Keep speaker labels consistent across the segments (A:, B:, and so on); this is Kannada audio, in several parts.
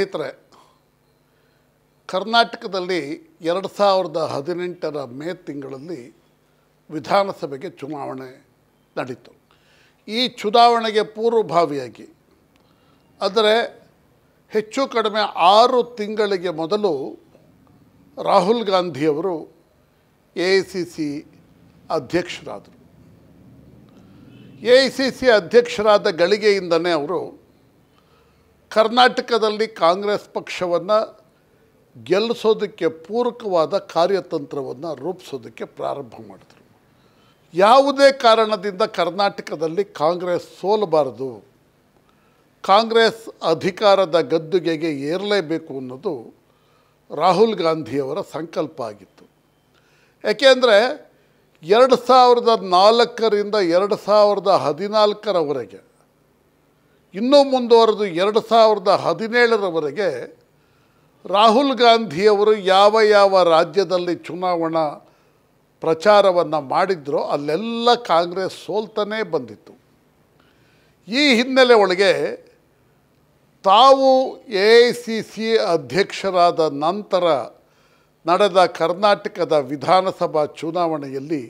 A: ಸ್ನೇಹಿತರೆ ಕರ್ನಾಟಕದಲ್ಲಿ ಎರಡು ಸಾವಿರದ ಹದಿನೆಂಟರ ಮೇ ತಿಂಗಳಲ್ಲಿ ವಿಧಾನಸಭೆಗೆ ಚುನಾವಣೆ ನಡೀತು ಈ ಚುನಾವಣೆಗೆ ಪೂರ್ವಭಾವಿಯಾಗಿ ಅಂದರೆ ಹೆಚ್ಚು ಕಡಿಮೆ ಆರು ತಿಂಗಳಿಗೆ ಮೊದಲು ರಾಹುಲ್ ಗಾಂಧಿಯವರು ಎ ಐ ಸಿ ಸಿ ಅಧ್ಯಕ್ಷರಾದರು ಎ ಐ ಸಿ ಸಿ ಅಧ್ಯಕ್ಷರಾದ ಗಳಿಗೆಯಿಂದನೇ ಅವರು ಕರ್ನಾಟಕದಲ್ಲಿ ಕಾಂಗ್ರೆಸ್ ಪಕ್ಷವನ್ನು ಗೆಲ್ಲಿಸೋದಕ್ಕೆ ಪೂರಕವಾದ ಕಾರ್ಯತಂತ್ರವನ್ನು ರೂಪಿಸೋದಕ್ಕೆ ಪ್ರಾರಂಭ ಮಾಡಿದರು ಯಾವುದೇ ಕಾರಣದಿಂದ ಕರ್ನಾಟಕದಲ್ಲಿ ಕಾಂಗ್ರೆಸ್ ಸೋಲಬಾರದು ಕಾಂಗ್ರೆಸ್ ಅಧಿಕಾರದ ಗದ್ದುಗೆಗೆ ಏರಲೇಬೇಕು ಅನ್ನೋದು ರಾಹುಲ್ ಗಾಂಧಿಯವರ ಸಂಕಲ್ಪ ಆಗಿತ್ತು ಯಾಕೆಂದರೆ ಎರಡು ಸಾವಿರದ ನಾಲ್ಕರಿಂದ ಎರಡು ಸಾವಿರದ ಹದಿನಾಲ್ಕರವರೆಗೆ ಇನ್ನೂ ಮುಂದುವರೆದು ಎರಡು ಸಾವಿರದ ಹದಿನೇಳರವರೆಗೆ ರಾಹುಲ್ ಗಾಂಧಿಯವರು ಯಾವ ಯಾವ ರಾಜ್ಯದಲ್ಲಿ ಚುನಾವಣಾ ಪ್ರಚಾರವನ್ನು ಮಾಡಿದ್ರೋ ಅಲ್ಲೆಲ್ಲ ಕಾಂಗ್ರೆಸ್ ಸೋಲ್ತಾನೇ ಬಂದಿತ್ತು ಈ ಹಿನ್ನೆಲೆ ಒಳಗೆ ತಾವು ಎ ಐ ಸಿ ಸಿ ಅಧ್ಯಕ್ಷರಾದ ನಂತರ ನಡೆದ ಕರ್ನಾಟಕದ ವಿಧಾನಸಭಾ ಚುನಾವಣೆಯಲ್ಲಿ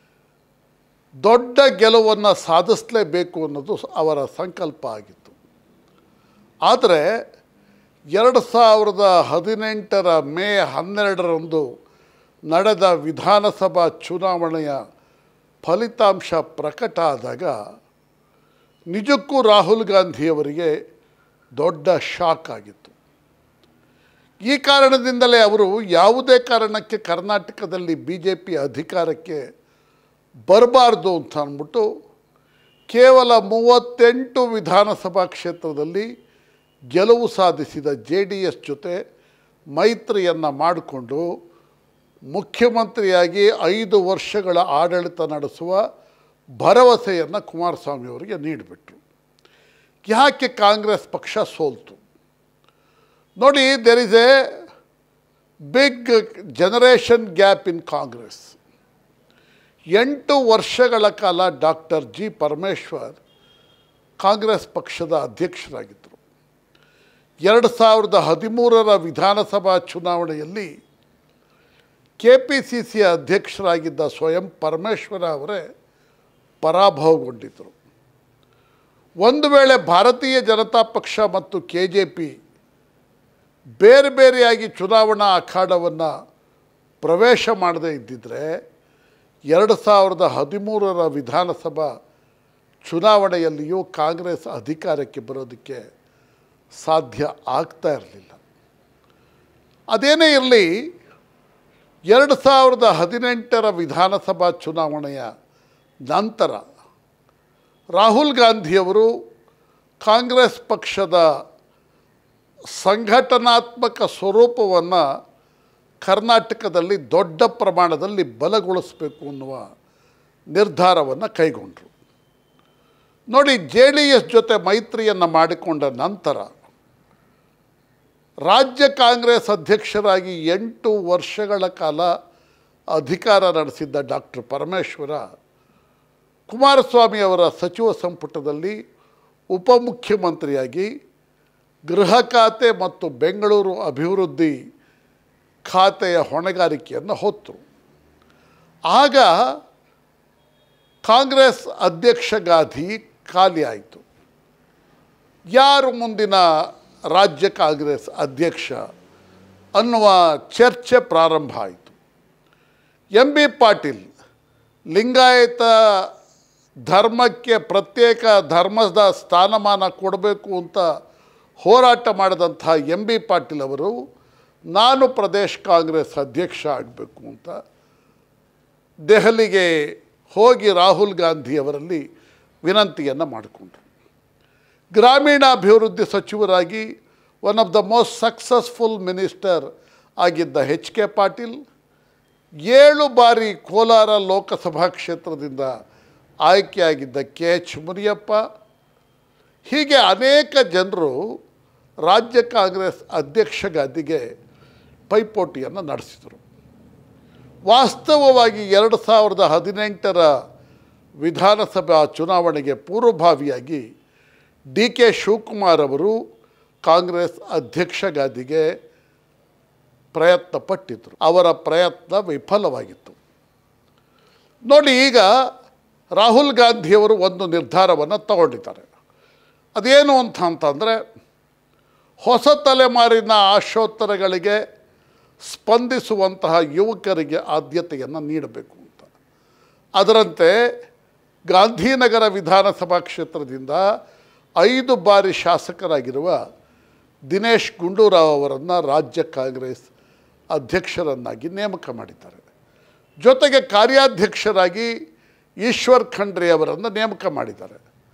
A: ದೊಡ್ಡ ಗೆಲುವನ್ನು ಸಾಧಿಸಲೇಬೇಕು ಅನ್ನೋದು ಅವರ ಸಂಕಲ್ಪ ಆಗಿತ್ತು ಆದರೆ ಎರಡು ಸಾವಿರದ ಹದಿನೆಂಟರ ಮೇ ಹನ್ನೆರಡರಂದು ನಡೆದ ವಿಧಾನಸಭಾ ಚುನಾವಣೆಯ ಫಲಿತಾಂಶ ಪ್ರಕಟ ಆದಾಗ ನಿಜಕ್ಕೂ ರಾಹುಲ್ ಗಾಂಧಿಯವರಿಗೆ ದೊಡ್ಡ ಶಾಕ್ ಆಗಿತ್ತು ಈ ಕಾರಣದಿಂದಲೇ ಅವರು ಯಾವುದೇ ಕಾರಣಕ್ಕೆ ಕರ್ನಾಟಕದಲ್ಲಿ ಬಿ ಜೆ ಪಿ ಅಧಿಕಾರಕ್ಕೆ ಬರಬಾರ್ದು ಅಂತ ಅಂದ್ಬಿಟ್ಟು ಕೇವಲ ಮೂವತ್ತೆಂಟು ವಿಧಾನಸಭಾ ಕ್ಷೇತ್ರದಲ್ಲಿ ಗೆಲುವು ಸಾಧಿಸಿದ ಜೆ ಡಿ ಎಸ್ ಜೊತೆ ಮೈತ್ರಿಯನ್ನು ಮಾಡಿಕೊಂಡು ಮುಖ್ಯಮಂತ್ರಿಯಾಗಿ ಐದು ವರ್ಷಗಳ ಆಡಳಿತ ನಡೆಸುವ ಭರವಸೆಯನ್ನು ಕುಮಾರಸ್ವಾಮಿ ಅವರಿಗೆ ನೀಡಿಬಿಟ್ರು ಯಾಕೆ ಕಾಂಗ್ರೆಸ್ ಪಕ್ಷ ಸೋಲ್ತು ನೋಡಿ there is a big generation gap in Congress ಎಂಟು ವರ್ಷಗಳ ಕಾಲ ಡಾಕ್ಟರ್ ಜಿ ಪರಮೇಶ್ವರ್ ಕಾಂಗ್ರೆಸ್ ಪಕ್ಷದ ಅಧ್ಯಕ್ಷರಾಗಿದ್ದರು ಎರಡು ಸಾವಿರದ ಹದಿಮೂರರ ವಿಧಾನಸಭಾ ಚುನಾವಣೆಯಲ್ಲಿ ಕೆ ಪಿ ಸಿ ಸಿ ಅಧ್ಯಕ್ಷರಾಗಿದ್ದ ಸ್ವಯಂ ಪರಮೇಶ್ವರ ಅವರೇ ಪರಾಭವಗೊಂಡಿದ್ದರು ಒಂದು ವೇಳೆ ಭಾರತೀಯ ಜನತಾ ಪಕ್ಷ ಮತ್ತು ಕೆ ಜೆ ಪಿ ಬೇರೆ ಬೇರೆಯಾಗಿ ಚುನಾವಣಾ ಅಖಾಡವನ್ನು ಪ್ರವೇಶ ಮಾಡದೇ ಇದ್ದಿದ್ದರೆ ಎರಡು ಸಾವಿರದ ಹದಿಮೂರರ ವಿಧಾನಸಭಾ ಚುನಾವಣೆಯಲ್ಲಿಯೂ ಕಾಂಗ್ರೆಸ್ ಅಧಿಕಾರಕ್ಕೆ ಬರೋದಕ್ಕೆ ಸಾಧ್ಯ ಆಗ್ತಾ ಇರಲಿಲ್ಲ ಅದೇನೇ ಇರಲಿ ಎರಡು ಸಾವಿರದ ಹದಿನೆಂಟರ ವಿಧಾನಸಭಾ ಚುನಾವಣೆಯ ನಂತರ ರಾಹುಲ್ ಗಾಂಧಿಯವರು ಕಾಂಗ್ರೆಸ್ ಪಕ್ಷದ ಸಂಘಟನಾತ್ಮಕ ಸ್ವರೂಪವನ್ನು ಕರ್ನಾಟಕದಲ್ಲಿ ದೊಡ್ಡ ಪ್ರಮಾಣದಲ್ಲಿ ಬಲಗೊಳಿಸಬೇಕು ಅನ್ನುವ ನಿರ್ಧಾರವನ್ನು ಕೈಗೊಂಡರು ನೋಡಿ ಜೆ ಡಿ ಎಸ್ ಜೊತೆ ಮೈತ್ರಿಯನ್ನು ಮಾಡಿಕೊಂಡ ನಂತರ ರಾಜ್ಯ ಕಾಂಗ್ರೆಸ್ ಅಧ್ಯಕ್ಷರಾಗಿ ಎಂಟು ವರ್ಷಗಳ ಕಾಲ ಅಧಿಕಾರ ನಡೆಸಿದ್ದ ಡಾಕ್ಟರ್ ಪರಮೇಶ್ವರ ಕುಮಾರಸ್ವಾಮಿ ಅವರ ಸಚಿವ ಸಂಪುಟದಲ್ಲಿ ಉಪಮುಖ್ಯಮಂತ್ರಿಯಾಗಿ ಗೃಹ ಖಾತೆ ಮತ್ತು ಬೆಂಗಳೂರು ಅಭಿವೃದ್ಧಿ ಖಾತೆಯ ಹೊಣೆಗಾರಿಕೆಯನ್ನು ಹೊತ್ತರು ಆಗ ಕಾಂಗ್ರೆಸ್ ಅಧ್ಯಕ್ಷ ಗಾದಿ ಖಾಲಿ ಆಯಿತು ಯಾರು ಮುಂದಿನ ರಾಜ್ಯ ಕಾಂಗ್ರೆಸ್ ಅಧ್ಯಕ್ಷ ಅನ್ನುವ ಚರ್ಚೆ ಪ್ರಾರಂಭ ಆಯಿತು ಎಂ ಬಿ ಪಾಟೀಲ್ ಲಿಂಗಾಯತ ಧರ್ಮಕ್ಕೆ ಪ್ರತ್ಯೇಕ ಧರ್ಮದ ಸ್ಥಾನಮಾನ ಕೊಡಬೇಕು ಅಂತ ಹೋರಾಟ ಮಾಡಿದಂಥ ಎಂ ಬಿ ಪಾಟೀಲ್ ಅವರು ನಾನು ಪ್ರದೇಶ್ ಕಾಂಗ್ರೆಸ್ ಅಧ್ಯಕ್ಷ ಆಗಬೇಕು ಅಂತ ದೆಹಲಿಗೆ ಹೋಗಿ ರಾಹುಲ್ ಗಾಂಧಿಯವರಲ್ಲಿ ವಿನಂತಿಯನ್ನು ಮಾಡಿಕೊಂಡ್ರು ಗ್ರಾಮೀಣಾಭಿವೃದ್ಧಿ ಸಚಿವರಾಗಿ one of the most successful minister ಆಗಿದ್ದ ಎಚ್ ಕೆ ಪಾಟೀಲ್ ಏಳು ಬಾರಿ ಕೋಲಾರ ಲೋಕಸಭಾ ಕ್ಷೇತ್ರದಿಂದ ಆಯ್ಕೆಯಾಗಿದ್ದ ಕೆ ಎಚ್ ಮುನಿಯಪ್ಪ ಹೀಗೆ ಅನೇಕ ಜನರು ರಾಜ್ಯ ಕಾಂಗ್ರೆಸ್ ಅಧ್ಯಕ್ಷ ಗಾದಿಗೆ ಪೈಪೋಟಿಯನ್ನು ನಡೆಸಿದರು ವಾಸ್ತವವಾಗಿ ಎರಡು ಸಾವಿರದ ಹದಿನೆಂಟರ ವಿಧಾನಸಭಾ ಚುನಾವಣೆಗೆ ಪೂರ್ವಭಾವಿಯಾಗಿ ಡಿ ಕೆ ಶಿವಕುಮಾರ್ ಅವರು ಕಾಂಗ್ರೆಸ್ ಅಧ್ಯಕ್ಷ ಗಾದಿಗೆ ಪ್ರಯತ್ನ ಪಟ್ಟಿದ್ದರು ಅವರ ಪ್ರಯತ್ನ ವಿಫಲವಾಗಿತ್ತು ನೋಡಿ ಈಗ ರಾಹುಲ್ ಗಾಂಧಿಯವರು ಒಂದು ನಿರ್ಧಾರವನ್ನು ತಗೊಂಡಿದ್ದಾರೆ ಅದೇನು ಅಂತ ಅಂತಂದರೆ ಹೊಸ ತಲೆಮಾರಿನ ಆಶೋತ್ತರಗಳಿಗೆ ಸ್ಪಂದಿಸುವಂತಹ ಯುವಕರಿಗೆ ಆದ್ಯತೆಯನ್ನು ನೀಡಬೇಕು ಅಂತ ಅದರಂತೆ ಗಾಂಧಿನಗರ ವಿಧಾನಸಭಾ ಕ್ಷೇತ್ರದಿಂದ ಐದು ಬಾರಿ ಶಾಸಕರಾಗಿರುವ ದಿನೇಶ್ ಗುಂಡೂರಾವ್ ಅವರನ್ನು ರಾಜ್ಯ ಕಾಂಗ್ರೆಸ್ ಅಧ್ಯಕ್ಷರನ್ನಾಗಿ ನೇಮಕ ಮಾಡಿದ್ದಾರೆ ಜೊತೆಗೆ ಕಾರ್ಯಾಧ್ಯಕ್ಷರಾಗಿ ಈಶ್ವರ್ ಖಂಡ್ರೆ ಅವರನ್ನು ನೇಮಕ ಮಾಡಿದ್ದಾರೆ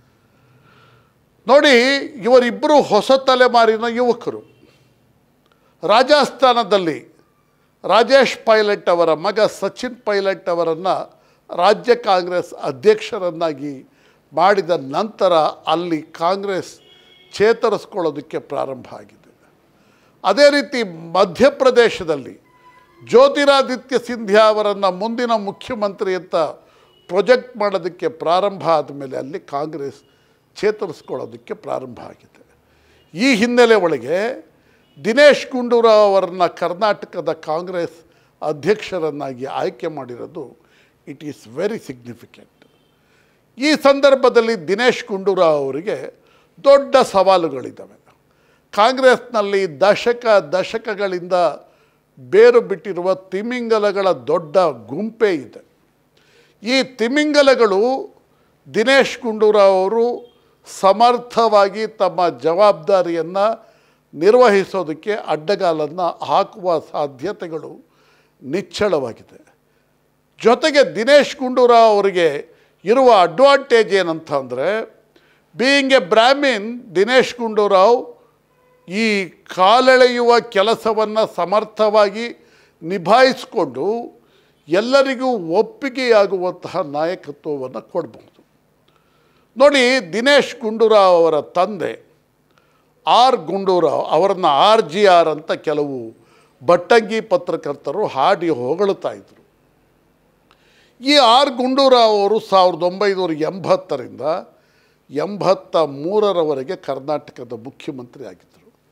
A: ನೋಡಿ ಇವರಿಬ್ಬರು ಹೊಸ ತಲೆಮಾರಿನ ಯುವಕರು ರಾಜಸ್ಥಾನದಲ್ಲಿ ರಾಜೇಶ್ ಪೈಲಟ್ ಅವರ ಮಗ ಸಚಿನ್ ಪೈಲಟ್ ಅವರನ್ನು ರಾಜ್ಯ ಕಾಂಗ್ರೆಸ್ ಅಧ್ಯಕ್ಷರನ್ನಾಗಿ ಮಾಡಿದ ನಂತರ ಅಲ್ಲಿ ಕಾಂಗ್ರೆಸ್ ಚೇತರಿಸ್ಕೊಳ್ಳೋದಕ್ಕೆ ಪ್ರಾರಂಭ ಆಗಿದೆ ಅದೇ ರೀತಿ ಮಧ್ಯಪ್ರದೇಶದಲ್ಲಿ ಜ್ಯೋತಿರಾದಿತ್ಯ ಸಿಂಧ್ಯಾ ಅವರನ್ನು ಮುಂದಿನ ಮುಖ್ಯಮಂತ್ರಿ ಅಂತ ಪ್ರೊಜೆಕ್ಟ್ ಮಾಡೋದಕ್ಕೆ ಪ್ರಾರಂಭ ಆದಮೇಲೆ ಅಲ್ಲಿ ಕಾಂಗ್ರೆಸ್ ಚೇತರಿಸ್ಕೊಳ್ಳೋದಕ್ಕೆ ಪ್ರಾರಂಭ ಆಗಿದೆ ಈ ಹಿನ್ನೆಲೆ ಒಳಗೆ ದಿನೇಶ್ ಗುಂಡೂರಾವ್ ಅವರನ್ನ ಕರ್ನಾಟಕದ ಕಾಂಗ್ರೆಸ್ ಅಧ್ಯಕ್ಷರನ್ನಾಗಿ ಆಯ್ಕೆ ಮಾಡಿರೋದು ಇಟ್ ಈಸ್ ವೆರಿ ಸಿಗ್ನಿಫಿಕೆಂಟ್ ಈ ಸಂದರ್ಭದಲ್ಲಿ ದಿನೇಶ್ ಗುಂಡೂರಾವ್ ಅವರಿಗೆ ದೊಡ್ಡ ಸವಾಲುಗಳಿದ್ದಾವೆ ಕಾಂಗ್ರೆಸ್ನಲ್ಲಿ ದಶಕ ದಶಕಗಳಿಂದ ಬೇರು ಬಿಟ್ಟಿರುವ ತಿಮಿಂಗಲಗಳ ದೊಡ್ಡ ಗುಂಪೇ ಇದೆ ಈ ತಿಮಿಂಗಲಗಳು ದಿನೇಶ್ ಗುಂಡೂರಾವ್ ಅವರು ಸಮರ್ಥವಾಗಿ ತಮ್ಮ ಜವಾಬ್ದಾರಿಯನ್ನು ನಿರ್ವಹಿಸೋದಕ್ಕೆ ಅಡ್ಡಗಾಲನ್ನು ಹಾಕುವ ಸಾಧ್ಯತೆಗಳು ನಿಚ್ಚಳವಾಗಿದೆ ಜೊತೆಗೆ ದಿನೇಶ್ ಗುಂಡೂರಾವ್ ಅವರಿಗೆ ಇರುವ ಅಡ್ವಾಂಟೇಜ್ ಏನಂತ ಅಂದರೆ ಬೀಯಿಂಗ್ ಎ ಬ್ರಾಹ್ಮಿನ್ ದಿನೇಶ್ ಗುಂಡೂರಾವ್ ಈ ಕಾಲೆಳೆಯುವ ಕೆಲಸವನ್ನು ಸಮರ್ಥವಾಗಿ ನಿಭಾಯಿಸಿಕೊಂಡು ಎಲ್ಲರಿಗೂ ಒಪ್ಪಿಗೆಯಾಗುವಂತಹ ನಾಯಕತ್ವವನ್ನು ಕೊಡಬಹುದು ನೋಡಿ ದಿನೇಶ್ ಗುಂಡೂರಾವ್ ಅವರ ತಂದೆ ಆರ್ ಗುಂಡೂರಾವ್ ಅವರನ್ನ ಆರ್ ಜಿ ಆರ್ ಅಂತ ಕೆಲವು ಬಟ್ಟಂಗಿ ಪತ್ರಕರ್ತರು ಹಾಡಿ ಹೊಗಳುತ್ತಾ ಇದ್ದರು ಈ ಆರ್ ಗುಂಡೂರಾವ್ ಅವರು ಸಾವಿರದ ಒಂಬೈನೂರ ಎಂಬತ್ತರಿಂದ ಎಂಬತ್ತ ಮೂರರವರೆಗೆ ಕರ್ನಾಟಕದ ಮುಖ್ಯಮಂತ್ರಿ ಆಗಿದ್ದರು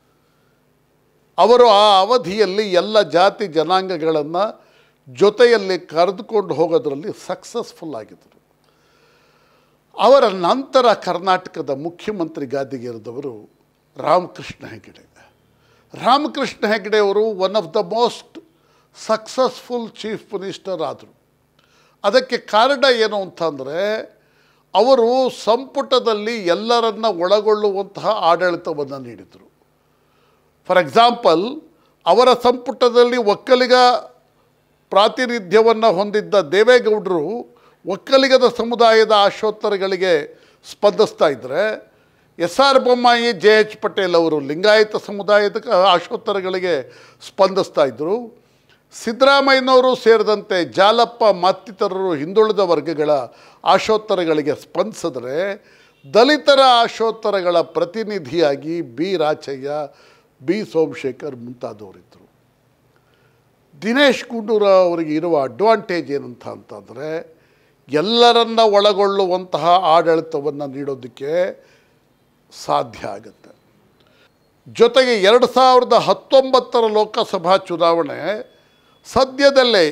A: ಅವರು ಆ ಅವಧಿಯಲ್ಲಿ ಎಲ್ಲ ಜಾತಿ ಜನಾಂಗಗಳನ್ನು ಜೊತೆಯಲ್ಲಿ ಕರೆದುಕೊಂಡು ಹೋಗೋದರಲ್ಲಿ ಸಕ್ಸಸ್ಫುಲ್ ಆಗಿದ್ದರು ಅವರ ನಂತರ ಕರ್ನಾಟಕದ ಮುಖ್ಯಮಂತ್ರಿ ಗಾದಿಗೇರಿದವರು ರಾಮಕೃಷ್ಣ ಹೆಗಡೆ ರಾಮಕೃಷ್ಣ ಹೆಗಡೆ ಅವರು one of the most successful chief minister ಆದರು ಅದಕ್ಕೆ ಕಾರಣ ಏನು ಅಂತಂದರೆ ಅವರು ಸಂಪುಟದಲ್ಲಿ ಎಲ್ಲರನ್ನ ಒಳಗೊಳ್ಳುವಂತಹ ಆಡಳಿತವನ್ನು ನೀಡಿದರು ಫಾರ್ ಎಕ್ಸಾಂಪಲ್ ಅವರ ಸಂಪುಟದಲ್ಲಿ ಒಕ್ಕಲಿಗ ಪ್ರಾತಿನಿಧ್ಯವನ್ನು ಹೊಂದಿದ್ದ ದೇವೇಗೌಡರು ಒಕ್ಕಲಿಗದ ಸಮುದಾಯದ ಆಶೋತ್ತರಗಳಿಗೆ ಸ್ಪಂದಿಸ್ತಾ ಇದ್ದರೆ S R Bommai J H Patel ಅವರು ಲಿಂಗಾಯತ ಸಮುದಾಯದ ಕ- ಆಶೋತ್ತರಗಳಿಗೆ ಸ್ಪಂದಿಸ್ತಾ ಇದ್ದರು ಸಿದ್ದರಾಮಯ್ಯನವರು ಸೇರಿದಂತೆ ಜಾಲಪ್ಪ ಮತ್ತಿತರರು ಹಿಂದುಳಿದ ವರ್ಗಗಳ ಆಶೋತ್ತರಗಳಿಗೆ ಸ್ಪಂದಿಸಿದ್ರೆ ದಲಿತರ ಆಶೋತ್ತರಗಳ ಪ್ರತಿನಿಧಿಯಾಗಿ ಬಿ ರಾಚಯ್ಯ ಬಿ ಸೋಮಶೇಖರ್ ಮುಂತಾದವರಿದ್ದರು ದಿನೇಶ್ ಗುಂಡೂರಾವ್ ಅವರಿಗೆ ಇರುವ ಅಡ್ವಾಂಟೇಜ್ ಏನಂತ ಅಂತಂದರೆ ಎಲ್ಲರನ್ನ ಒಳಗೊಳ್ಳುವಂತಹ ಆಡಳಿತವನ್ನು ನೀಡೋದಕ್ಕೆ ಸಾಧ್ಯ ಆಗುತ್ತೆ ಜೊತೆಗೆ ಎರಡು ಸಾವಿರದ ಹತ್ತೊಂಬತ್ತರ ಲೋಕಸಭಾ ಚುನಾವಣೆ ಸದ್ಯದಲ್ಲೇ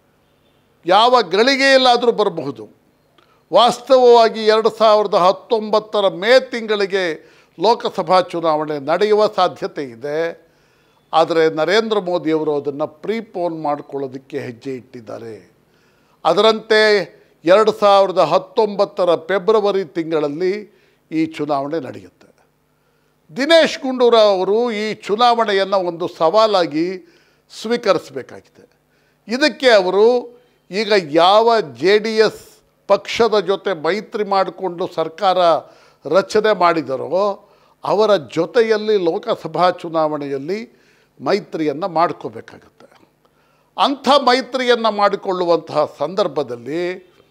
A: ಯಾವ ಗಳಿಗೆಯಲ್ಲಾದರೂ ಬರಬಹುದು ವಾಸ್ತವವಾಗಿ ಎರಡು ಸಾವಿರದ ಹತ್ತೊಂಬತ್ತರ ಮೇ ತಿಂಗಳಿಗೆ ಲೋಕಸಭಾ ಚುನಾವಣೆ ನಡೆಯುವ ಸಾಧ್ಯತೆ ಇದೆ ಆದರೆ ನರೇಂದ್ರ ಮೋದಿಯವರು ಅದನ್ನು ಪ್ರೀಪೋನ್ ಮಾಡಿಕೊಳ್ಳೋದಕ್ಕೆ ಹೆಜ್ಜೆ ಇಟ್ಟಿದ್ದಾರೆ ಅದರಂತೆ ಎರಡು ಸಾವಿರದ ಹತ್ತೊಂಬತ್ತರ ಫೆಬ್ರವರಿ ತಿಂಗಳಲ್ಲಿ ಈ ಚುನಾವಣೆ ನಡೆಯುತ್ತೆ ದಿನೇಶ್ ಗುಂಡೂರಾವ್ ಅವರು ಈ ಚುನಾವಣೆಯನ್ನು ಒಂದು ಸವಾಲಾಗಿ ಸ್ವೀಕರಿಸಬೇಕಾಗಿದೆ ಇದಕ್ಕೆ ಅವರು ಈಗ ಯಾವ ಜೆ ಡಿ ಎಸ್ ಪಕ್ಷದ ಜೊತೆ ಮೈತ್ರಿ ಮಾಡಿಕೊಂಡು ಸರ್ಕಾರ ರಚನೆ ಮಾಡಿದರೋ ಅವರ ಜೊತೆಯಲ್ಲಿ ಲೋಕಸಭಾ ಚುನಾವಣೆಯಲ್ಲಿ ಮೈತ್ರಿಯನ್ನು ಮಾಡ್ಕೋಬೇಕಾಗತ್ತೆ ಅಂಥ ಮೈತ್ರಿಯನ್ನು ಮಾಡಿಕೊಳ್ಳುವಂತಹ ಸಂದರ್ಭದಲ್ಲಿ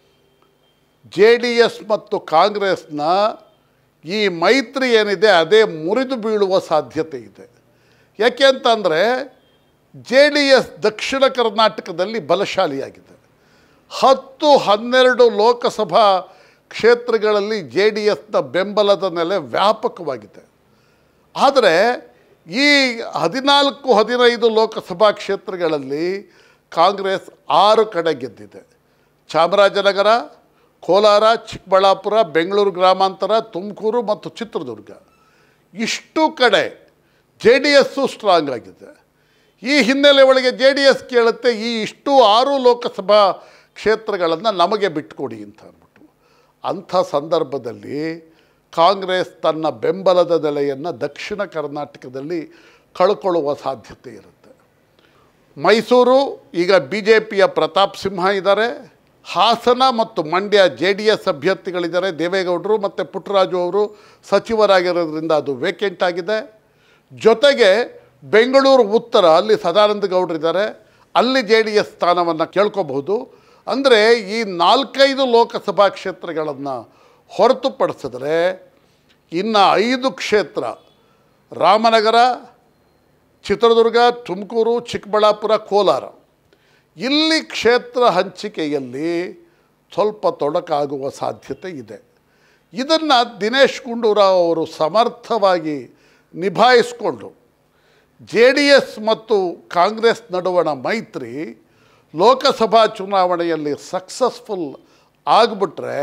A: ಜೆ ಡಿ ಎಸ್ ಮತ್ತು ಕಾಂಗ್ರೆಸ್ನ ಈ ಮೈತ್ರಿ ಏನಿದೆ ಅದೇ ಮುರಿದು ಬೀಳುವ ಸಾಧ್ಯತೆ ಇದೆ ಯಾಕೆ ಅಂತಂದರೆ ಜೆ ಡಿ ಎಸ್ ದಕ್ಷಿಣ ಕರ್ನಾಟಕದಲ್ಲಿ ಬಲಶಾಲಿಯಾಗಿದೆ ಹತ್ತು ಹನ್ನೆರಡು ಲೋಕಸಭಾ ಕ್ಷೇತ್ರಗಳಲ್ಲಿ ಜೆ ಡಿ ಎಸ್ನ ಬೆಂಬಲದ ನೆಲೆ ವ್ಯಾಪಕವಾಗಿದೆ ಆದರೆ ಈ ಹದಿನಾಲ್ಕು ಹದಿನೈದು ಲೋಕಸಭಾ ಕ್ಷೇತ್ರಗಳಲ್ಲಿ ಕಾಂಗ್ರೆಸ್ ಆರು ಕಡೆ ಗೆದ್ದಿದೆ ಚಾಮರಾಜನಗರ ಕೋಲಾರ ಚಿಕ್ಕಬಳ್ಳಾಪುರ ಬೆಂಗಳೂರು ಗ್ರಾಮಾಂತರ ತುಮಕೂರು ಮತ್ತು ಚಿತ್ರದುರ್ಗ ಇಷ್ಟು ಕಡೆ ಜೆ ಡಿ ಎಸ್ಸು ಸ್ಟ್ರಾಂಗ್ ಆಗಿದೆ ಈ ಹಿನ್ನೆಲೆ ಒಳಗೆ ಜೆ ಡಿ ಎಸ್ ಕೇಳುತ್ತೆ ಈ ಇಷ್ಟು ಆರು ಲೋಕಸಭಾ ಕ್ಷೇತ್ರಗಳನ್ನು ನಮಗೆ ಬಿಟ್ಕೊಡಿ ಅಂತ ಅಂದ್ಬಿಟ್ಟು ಅಂಥ ಸಂದರ್ಭದಲ್ಲಿ ಕಾಂಗ್ರೆಸ್ ತನ್ನ ಬೆಂಬಲದ ನೆಲೆಯನ್ನು ದಕ್ಷಿಣ ಕರ್ನಾಟಕದಲ್ಲಿ ಕಳ್ಕೊಳ್ಳುವ ಸಾಧ್ಯತೆ ಇರುತ್ತೆ ಮೈಸೂರು ಈಗ ಬಿ ಜೆ ಪಿಯ ಪ್ರತಾಪ್ ಸಿಂಹ ಇದ್ದಾರೆ ಹಾಸನ ಮತ್ತು ಮಂಡ್ಯ ಜೆ ಡಿ ಎಸ್ ಅಭ್ಯರ್ಥಿಗಳಿದ್ದಾರೆ ದೇವೇಗೌಡರು ಮತ್ತು ಪುಟ್ಟರಾಜು ಅವರು ಸಚಿವರಾಗಿರೋದ್ರಿಂದ ಅದು ವೇಕೆಂಟ್ ಆಗಿದೆ ಜೊತೆಗೆ ಬೆಂಗಳೂರು ಉತ್ತರ ಅಲ್ಲಿ ಸದಾನಂದ ಗೌಡರಿದ್ದಾರೆ ಅಲ್ಲಿ ಜೆ ಡಿ ಎಸ್ ಸ್ಥಾನವನ್ನು ಕೇಳ್ಕೋಬಹುದು ಅಂದರೆ ಈ ನಾಲ್ಕೈದು ಲೋಕಸಭಾ ಕ್ಷೇತ್ರಗಳನ್ನು ಹೊರತುಪಡಿಸಿದ್ರೆ ಇನ್ನು ಐದು ಕ್ಷೇತ್ರ ರಾಮನಗರ ಚಿತ್ರದುರ್ಗ ತುಮಕೂರು ಚಿಕ್ಕಬಳ್ಳಾಪುರ ಕೋಲಾರ ಇಲ್ಲಿ ಕ್ಷೇತ್ರ ಹಂಚಿಕೆಯಲ್ಲಿ ಸ್ವಲ್ಪ ತೊಡಕಾಗುವ ಸಾಧ್ಯತೆ ಇದೆ ಇದನ್ನು ದಿನೇಶ್ ಗುಂಡೂರಾವ್ ಅವರು ಸಮರ್ಥವಾಗಿ ನಿಭಾಯಿಸ್ಕೊಂಡು ಜೆ ಡಿ ಎಸ್ ಮತ್ತು ಕಾಂಗ್ರೆಸ್ ನಡುವಣ ಮೈತ್ರಿ ಲೋಕಸಭಾ ಚುನಾವಣೆಯಲ್ಲಿ ಸಕ್ಸಸ್ಫುಲ್ ಆಗಿಬಿಟ್ರೆ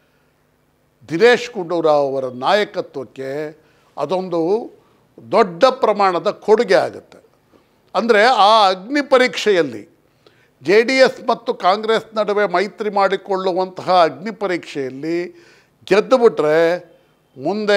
A: ದಿನೇಶ್ ಗುಂಡೂರಾವ್ ಅವರ ನಾಯಕತ್ವಕ್ಕೆ ಅದೊಂದು ದೊಡ್ಡ ಪ್ರಮಾಣದ ಕೊಡುಗೆ ಆಗುತ್ತೆ ಅಂದರೆ ಆ ಅಗ್ನಿ ಪರೀಕ್ಷೆಯಲ್ಲಿ ಜೆ ಡಿ ಎಸ್ ಮತ್ತು ಕಾಂಗ್ರೆಸ್ ನಡುವೆ ಮೈತ್ರಿ ಮಾಡಿಕೊಳ್ಳುವಂತಹ ಅಗ್ನಿ ಪರೀಕ್ಷೆಯಲ್ಲಿ ಗೆದ್ದುಬಿಟ್ರೆ ಮುಂದೆ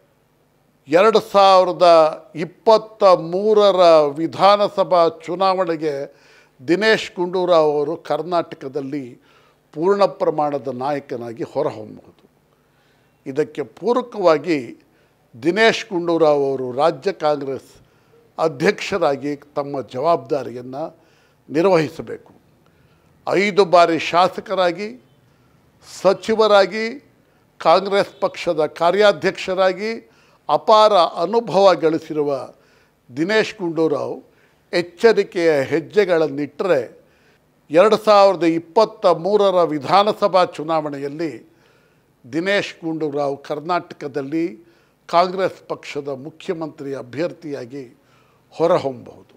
A: ಎರಡು ಸಾವಿರದ ಇಪ್ಪತ್ತ ಮೂರರ ವಿಧಾನಸಭಾ ಚುನಾವಣೆಗೆ ದಿನೇಶ್ ಗುಂಡೂರಾವ್ ಅವರು ಕರ್ನಾಟಕದಲ್ಲಿ ಪೂರ್ಣ ಪ್ರಮಾಣದ ನಾಯಕನಾಗಿ ಹೊರಹೊಮ್ಮಬಹುದು ಇದಕ್ಕೆ ಪೂರಕವಾಗಿ ದಿನೇಶ್ ಗುಂಡೂರಾವ್ ಅವರು ರಾಜ್ಯ ಕಾಂಗ್ರೆಸ್ ಅಧ್ಯಕ್ಷರಾಗಿ ತಮ್ಮ ಜವಾಬ್ದಾರಿಯನ್ನು ನಿರ್ವಹಿಸಬೇಕು ಐದು ಬಾರಿ ಶಾಸಕರಾಗಿ ಸಚಿವರಾಗಿ ಕಾಂಗ್ರೆಸ್ ಪಕ್ಷದ ಕಾರ್ಯಾಧ್ಯಕ್ಷರಾಗಿ ಅಪಾರ ಅನುಭವ ಗಳಿಸಿರುವ ದಿನೇಶ್ ಗುಂಡೂರಾವ್ ಎಚ್ಚರಿಕೆಯ ಹೆಜ್ಜೆಗಳನ್ನಿಟ್ಟರೆ ಎರಡು ಸಾವಿರದ ಇಪ್ಪತ್ತ ಮೂರರ ವಿಧಾನಸಭಾ ಚುನಾವಣೆಯಲ್ಲಿ ದಿನೇಶ್ ಗುಂಡೂರಾವ್ ಕರ್ನಾಟಕದಲ್ಲಿ ಕಾಂಗ್ರೆಸ್ ಪಕ್ಷದ ಮುಖ್ಯಮಂತ್ರಿ ಅಭ್ಯರ್ಥಿಯಾಗಿ ಹೊರಹೊಮ್ಮಬಹುದು